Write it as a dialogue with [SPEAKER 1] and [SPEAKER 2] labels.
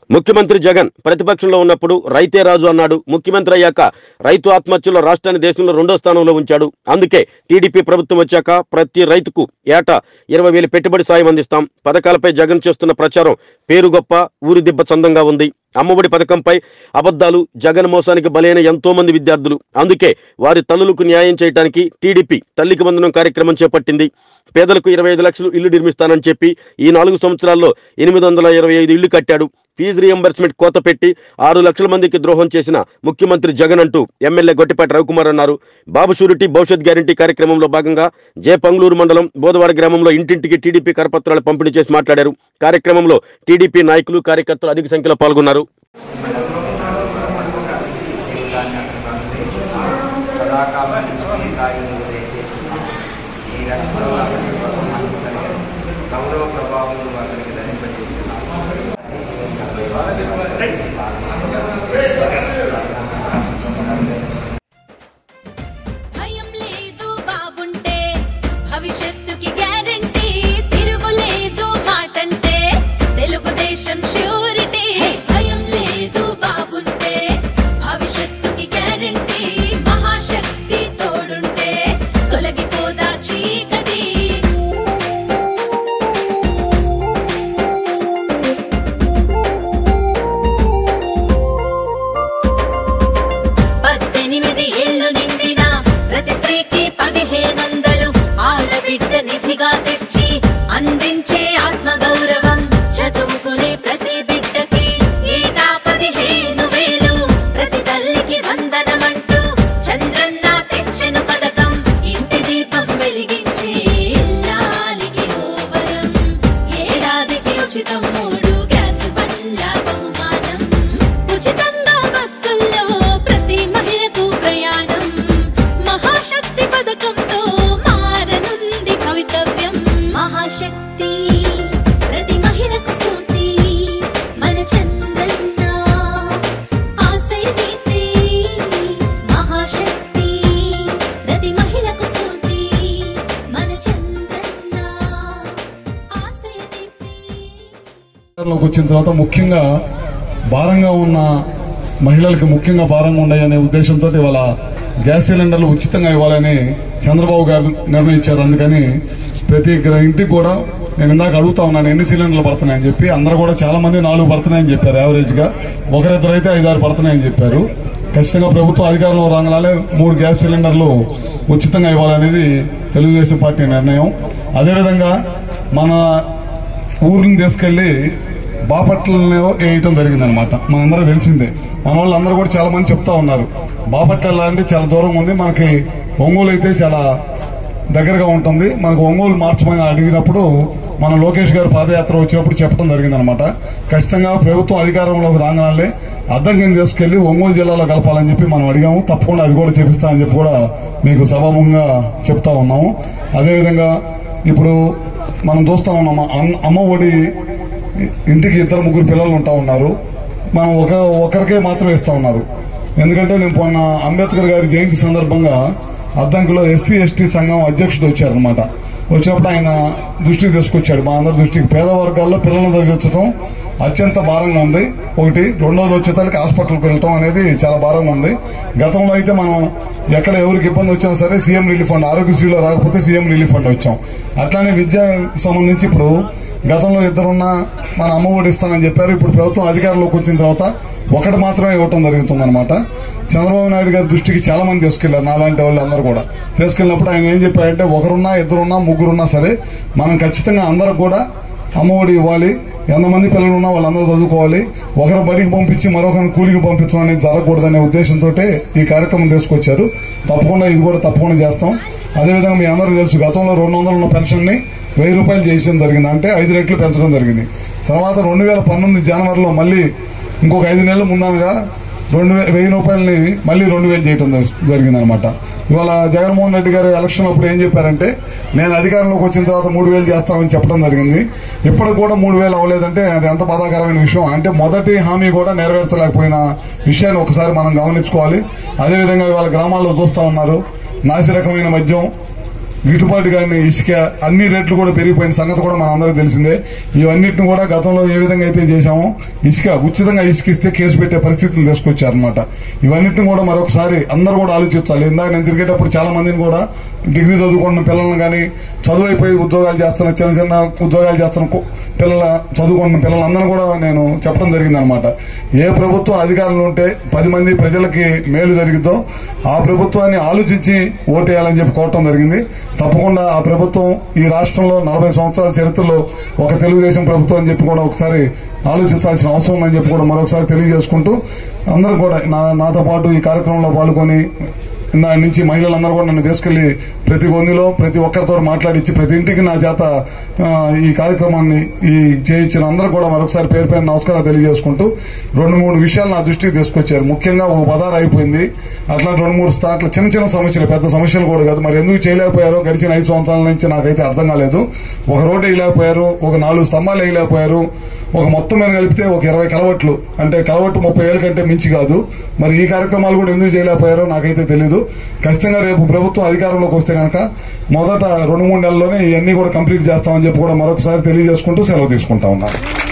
[SPEAKER 1] ముఖ్యమంత్రి జగన్ ప్రతిపక్షంలో ఉన్నప్పుడు రైతే రాజు అన్నాడు ముఖ్యమంత్రి అయ్యాక రైతు ఆత్మహత్యలో రాష్ట్రాన్ని దేశంలో రెండో స్థానంలో ఉంచాడు అందుకే టీడీపీ ప్రభుత్వం వచ్చాక ప్రతి రైతుకు ఏటా ఇరవై వేలు పెట్టుబడి సాయం అందిస్తాం పథకాలపై జగన్ చేస్తున్న ప్రచారం పేరు గొప్ప ఊరి దిబ్బ చందంగా ఉంది అమ్మఒడి పథకంపై అబద్ధాలు జగన్ మోసానికి బలైన ఎంతో మంది విద్యార్థులు అందుకే వారి తల్లులకు న్యాయం చేయడానికి టీడీపీ తల్లికి వందనం కార్యక్రమం చేపట్టింది పేదలకు ఇరవై ఐదు లక్షలు ఇల్లు నిర్మిస్తానని చెప్పి ఈ నాలుగు సంవత్సరాల్లో ఎనిమిది వందల ఇరవై ఐదు ఇళ్లు కట్టాడు ఫీజు రియంబర్స్మెంట్ కోత పెట్టి ఆరు లక్షల మందికి ద్రోహం చేసిన ముఖ్యమంత్రి జగన్ అంటూ ఎమ్మెల్యే గొట్టిపాటి రవికుమార్ అన్నారు బాబు షూరిటీ భవిష్యత్ గ్యారంటీ కార్యక్రమంలో భాగంగా జే పంగ్లూరు మండలం బోదవాడ గ్రామంలో ఇంటింటికి టీడీపీ కరపత్రాలు పంపిణీ చేసి మాట్లాడారు కార్యక్రమంలో టీడీపీ నాయకులు కార్యకర్తలు అధిక సంఖ్యలో పాల్గొన్నారు
[SPEAKER 2] సదాకాలం ఈ కాయులు దయచేసి ఈ రక్షణలో అతని గౌరవ ప్రభావం అతనికి ధరింపజేస్తున్నాను
[SPEAKER 3] భయం లేదు బాబుంటే భవిష్యత్తుకి గ్యారంటీ తిరుగులేదు మాటంటే తెలుగుదేశం ష్యూరిటీ భయం లేదు బాబుంటే భవిష్యత్తుకి గ్యారంటీ మహాశక్తి తోడుంటే తొలగిపోదా చీకటి పద్దెనిమిది ఏళ్లు నిండిన ప్రతి స్త్రీకి పదిహేనొందలు ఆడబిడ్డ నిధిగా తెచ్చి అందించే ఆత్మ గౌరవం చదువుకునే ప్రతి బిడ్డకి ఏటా పదిహేను వేలు ప్రతి తల్లికి వందనమంటూ చంద్రన్న తెచ్చెను పథకం ఇంటి దీపం వెలిగించే ఇల్లాలికి ఓవరం ఏడాదికి ఉచితం మూడు గ్యాస్ బండ్ల బహుమానం ఉచితంగా బస్సుల్లో ప్రతి మహిళకు ప్రయాణం మహాశక్తి పథకంతో మారనుంది భవితవ్యం మహాశక్తి ప్రతి మహిళకు స్ఫూర్తి మన చంద్రన్న ఆశయ దీప్తి మహాశక్తి ప్రతి మహిళకు స్ఫూర్తి మన చంద్రన్న ఆశయ దీప్తి
[SPEAKER 4] లోకి వచ్చిన తర్వాత ముఖ్యంగా భారంగా ఉన్న మహిళలకు ముఖ్యంగా భారంగా ఉన్నాయనే ఉద్దేశంతో ఇవాళ గ్యాస్ సిలిండర్లు ఉచితంగా ఇవ్వాలని చంద్రబాబు గారు నిర్ణయించారు అందుకని ప్రతి గ్ర- ఇంటికి కూడా నేను ఇందాక అడుగుతా ఉన్నాను ఎన్ని సిలిండర్లు పడుతున్నాయని చెప్పి అందరూ కూడా చాలా మంది నాలుగు పడుతున్నాయని చెప్పారు యావరేజ్ గా ఒకరిద్దరు అయితే ఐదారు పడుతున్నాయని చెప్పారు ఖచ్చితంగా ప్రభుత్వం అధికారంలో రాగానే మూడు గ్యాస్ సిలిండర్లు ఉచితంగా ఇవ్వాలనేది తెలుగుదేశం పార్టీ నిర్ణయం అదేవిధంగా మన ఊరిని తీసుకెళ్లి బాపట్లలో వేయటం జరిగిందనమాట మనందరూ తెలిసిందే మన వాళ్ళు అందరూ కూడా చాలా మంది చెప్తా ఉన్నారు బాపట్ల అంటే చాలా దూరం ఉంది మనకి ఒంగోలు అయితే చాలా దగ్గరగా ఉంటుంది మనకు ఒంగోలు మార్చమని అడిగినప్పుడు మన లోకేష్ గారు పాదయాత్ర వచ్చినప్పుడు చెప్పడం జరిగిందనమాట ఖచ్చితంగా ప్రభుత్వం అధికారంలోకి రాగానే అద్దంకిని తీసుకెళ్లి ఒంగోలు జిల్లాలో కలపాలని చెప్పి మనం అడిగాము తప్పకుండా అది కూడా చేపిస్తామని చెప్పి కూడా మీకు సభాముఖంగా చెప్తా ఉన్నాము అదేవిధంగా ఇప్పుడు మనం చూస్తా ఉన్నాం అన్న- అమ్మ ఒడి ఇంటికి ఇద్దరు ముగ్గురు పిల్లలు ఉంటా ఉన్నారు మనం ఒక ఒకరికే మాత్రం ఇస్తా ఉన్నారు ఎందుకంటే నేను మొన్న అంబేద్కర్ గారి జయంతి సందర్భంగా అద్దంకిలో ఎస్సీ ఎస్టీ సంఘం అధ్యక్షుడు వచ్చారనమాట వచ్చినప్పుడు ఆయన దృష్టికి తీసుకొచ్చాడు మా అందరి దృష్టికి పేద వర్గాల్లో పిల్లలను చదివించడం అత్యంత భారంగా ఉంది ఒకటి రెండోది వచ్చేసరికి హాస్పిటల్కి వెళ్ళటం అనేది చాలా భారంగా ఉంది గతంలో అయితే మనం ఎక్కడ ఎవరికి ఇబ్బంది వచ్చినా సరే సీఎం రిలీఫ్ ఫండ్ ఆరోగ్యశ్రీలో రాకపోతే సీఎం రిలీఫ్ ఫండ్ వచ్చాం అట్లానే విద్య సంబంధించి ఇప్పుడు గతంలో ఇద్దరున్న మన అమ్మ ఒడి ఇస్తామని చెప్పారు ఇప్పుడు ప్రభుత్వం అధికారంలోకి వచ్చిన తర్వాత ఒకటి మాత్రమే ఇవ్వటం జరుగుతుందన్నమాట చంద్రబాబు నాయుడు గారి దృష్టికి చాలా మంది తీసుకెళ్లారు నాలాంటి వాళ్ళు అందరూ కూడా తీసుకెళ్ళినప్పుడు ఆయన ఏం చెప్పారంటే ఒకరున్నా ఇద్దరున్నా ముగ్గురున్నా సరే మనం ఖచ్చితంగా అందరికి కూడా అమ్మఒడి ఇవ్వాలి ఎంతమంది పిల్లలు ఉన్నా వాళ్ళందరూ చదువుకోవాలి ఒకరు బడికి పంపించి మరొకరిని కూలికి పంపించడం అనేది జరగకూడదనే ఉద్దేశంతో ఈ కార్యక్రమం తీసుకొచ్చారు తప్పకుండా ఇది కూడా తప్పకుండా చేస్తాం అదేవిధంగా మీ అందరికీ తెలుసు గతంలో రెండు వందలు ఉన్న పెన్షన్ని వెయ్యి రూపాయలు చేయడం జరిగింది అంటే ఐదు రెట్లు పెంచడం జరిగింది తర్వాత రెండు వేల పంతొమ్మిది జనవరిలో మళ్ళీ ఇంకొక ఐదు నెలల ముందనగా రెండు వే- వెయ్యి రూపాయలని మళ్ళీ రెండు వేలు చేయడం జరిగింది అనమాట ఇవాళ జగన్మోహన్ రెడ్డి గారు ఎలక్షన్ అప్పుడు ఏం చెప్పారంటే నేను అధికారంలోకి వచ్చిన తర్వాత మూడు వేలు చేస్తామని చెప్పడం జరిగింది ఇప్పటికి కూడా మూడు వేలు అవ్వలేదంటే అది ఎంత బాధాకరమైన విషయం అంటే మొదటి హామీ కూడా నెరవేర్చలేకపోయిన విషయాన్ని ఒకసారి మనం గమనించుకోవాలి అదేవిధంగా ఇవాళ గ్రామాల్లో చూస్తా ఉన్నారు నాసి రకమైన మద్యం గిట్టుబాటు కానీ ఇసుక అన్ని రేట్లు కూడా పెరిగిపోయిన సంగతి కూడా మన అందరికీ తెలిసిందే ఇవన్నిటిని కూడా గతంలో ఏ విధంగా అయితే చేశామో ఇసుక ఉచితంగా ఇసుక ఇస్తే కేసు పెట్టే పరిస్థితులు తీసుకొచ్చారనమాట ఇవన్నిటిని కూడా మరొకసారి అందరూ కూడా ఆలోచించాలి ఇందాక నేను తిరిగేటప్పుడు చాలా మందిని కూడా డిగ్రీ చదువుకున్న పిల్లల్ని కానీ చదువు అయిపోయి ఉద్యోగాలు చేస్తున్న చిన్న చిన్న ఉద్యోగాలు చేస్తున్న కు- పిల్లల చదువుకున్న పిల్లలందరూ కూడా నేను చెప్పడం జరిగింది అనమాట ఏ ప్రభుత్వం అధికారంలో ఉంటే పది మంది ప్రజలకి మేలు జరిగిద్దో ఆ ప్రభుత్వాన్ని ఆలోచించి ఓటేయాలని చెప్పి కోరటం జరిగింది తప్పకుండా ఆ ప్రభుత్వం ఈ రాష్ట్రంలో నలభై సంవత్సరాల చరిత్రలో ఒక తెలుగుదేశం ప్రభుత్వం అని చెప్పి కూడా ఒకసారి ఆలోచించాల్సిన అవసరం ఉందని చెప్పి కూడా మరొకసారి తెలియజేసుకుంటూ అందరూ కూడా నా నాతో పాటు ఈ కార్యక్రమంలో పాల్గొని దాని నుంచి మహిళలందరూ కూడా నన్ను తీసుకెళ్లి ప్రతి గొంతులో ప్రతి ఒక్కరితో మాట్లాడించి ప్రతి ఇంటికి నా చేత ఆ, ఈ కార్యక్రమాన్ని ఈ చేయించిన అందరూ కూడా మరొకసారి పేరు పేరు నమస్కారాలు తెలియజేసుకుంటూ రెండు మూడు విషయాలు నా దృష్టికి తీసుకొచ్చారు ముఖ్యంగా ఒక పదార్ అయిపోయింది అట్లా రెండు మూడు స్టార్ట్లు చిన్న చిన్న సమస్యలు పెద్ద సమస్యలు కూడా కాదు మరి ఎందుకు చేయలేకపోయారో గడిచిన ఐదు సంవత్సరాల నుంచి నాకైతే అర్థం కాలేదు ఒక రోడ్డు వేయలేకపోయారు ఒక నాలుగు స్తంభాలు వేయలేకపోయారు ఒక మొత్తం మీద కలిపితే ఒక ఇరవై కలవట్లు అంటే కలవట్టు ముప్పై ఏళ్ళ కంటే మించి కాదు మరి ఈ కార్యక్రమాలు కూడా ఎందుకు చేయలేకపోయారో నాకైతే తెలియదు ఖచ్చితంగా రేపు ప్రభుత్వం అధికారంలోకి వస్తే కనుక మొదట రెండు మూడు నెలల్లోనే ఇవన్నీ కూడా కంప్లీట్ చేస్తామని చెప్పి కూడా మరొకసారి తెలియజేసుకుంటూ సెలవు తీసుకుంటా ఉన్నాను